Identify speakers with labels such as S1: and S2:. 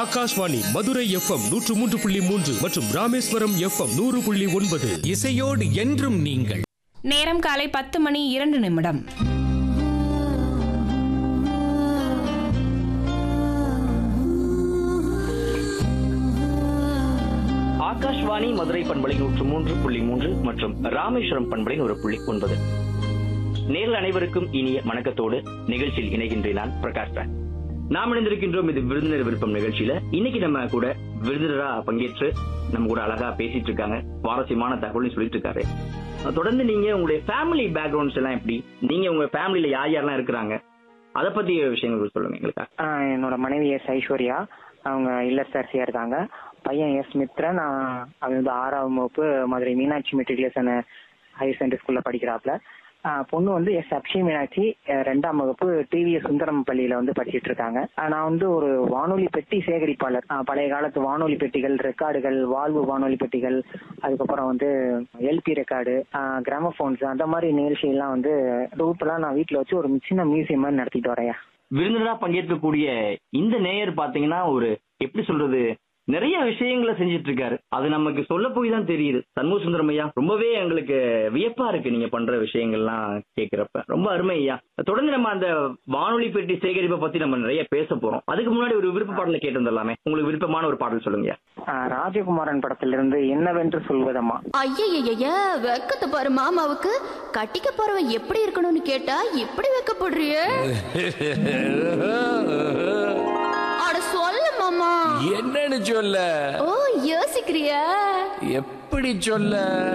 S1: Akashvani Madurai FM நூற்று மூன்று புள்ளி மூன்று மற்றும் ராமேஸ்வரம் எஃப்எம் நூறு புள்ளி ஒன்பது
S2: இசையோடு என்றும் நீங்கள்
S3: நேரம் காலை பத்து மணி இரண்டு நிமிடம்
S4: ஆகாஷ்வாணி மதுரை பண்பலை நூற்று மூன்று புள்ளி மூன்று மற்றும் ராமேஸ்வரம் பண்பலை ஒரு புள்ளி ஒன்பது நேரில் அனைவருக்கும் இனிய வணக்கத்தோடு நிகழ்ச்சியில் இணைகின்றேன் நான் பிரகாஷ் ராஜ் நாம் இணைந்திருக்கின்றோம் இது விருந்தினர் விருப்பம் நிகழ்ச்சியில இன்னைக்கு நம்ம கூட விருந்தினரா பங்கேற்று நம்ம கூட அழகா பேசிட்டு இருக்காங்க சுவாரஸ்யமான தகவலையும் சொல்லிட்டு இருக்காரு தொடர்ந்து நீங்க உங்களுடைய ஃபேமிலி பேக்ரவுண்ட்ஸ் எல்லாம் எப்படி நீங்க உங்க ஃபேமிலியில யார் யாரெல்லாம் இருக்கிறாங்க அதை பத்தி விஷயங்கள் சொல்லுங்க எங்களுக்கா
S5: ஆஹ் என்னோட மனைவி எஸ் ஐஸ்வர்யா அவங்க இல்லத்தரசியா இருக்காங்க பையன் எஸ் மித்ரன் ஆஹ் அவன் வந்து ஆறாவது வகுப்பு Madurai Meenakshi matriculation higher secondary ஸ்கூல்ல படிக்கிறாப்ல ஆஹ் பொண்ணு வந்து எஸ் அக்ஷய் மீனாட்சி ஆஹ் ரெண்டாம் வகுப்பு டிவிஎஸ் சுந்தரம் பள்ளியில வந்து படிச்சிட்டு இருக்காங்க ஆஹ் நான் வந்து ஒரு வானொலி பெட்டி சேகரிப்பாளர் ஆஹ் பழைய காலத்து வானொலி பெட்டிகள் ரெக்கார்டுகள் வாழ்வு வானொலி பெட்டிகள் அதுக்கப்புறம் வந்து எல்பி ரெக்கார்டு கிராமபோன்ஸ் அந்த மாதிரி நிகழ்ச்சியெல்லாம் வந்து தொகுப்பெல்லாம் நான் வீட்டில் வச்சு ஒரு சின்ன மியூசியம் மாதிரி நடத்திட்டு வரேன்
S4: விருந்தினரா பங்கேற்கக்கூடிய இந்த நேயர் பாத்தீங்கன்னா ஒரு எப்படி சொல்றது நிறைய விஷயங்களை செஞ்சுட்டு இருக்காரு அது நமக்கு சொல்ல போய் தான் தெரியுது சண்முக சுந்தரம் ஐயா ரொம்பவே எங்களுக்கு வியப்பா இருக்கு நீங்க பண்ற விஷயங்கள்லாம் கேக்குறப்ப ரொம்ப அருமை ஐயா தொடர்ந்து நம்ம அந்த வானொலி பெட்டி சேகரிப்பை பத்தி நம்ம நிறைய பேச போறோம் அதுக்கு முன்னாடி ஒரு விருப்ப பாடலை கேட்டு வந்துடலாமே உங்களுக்கு விருப்பமான ஒரு பாடல் சொல்லுங்க
S5: ஆஹ் ராஜகுமாரன் படத்திலிருந்து என்னவென்று சொல்வதம்மா
S6: ஐயய்யய்ய வெக்கத்தை பாரு மாமாவுக்கு கட்டிக்க போறவன் எப்படி இருக்கணும்னு கேட்டா இப்படி வெக்கப்படுறியே அட சொல்ல மாமா
S2: என்னன்னு சொல்ல
S6: ஓ யோசிக்கிறியா
S2: எப்படி சொல்ல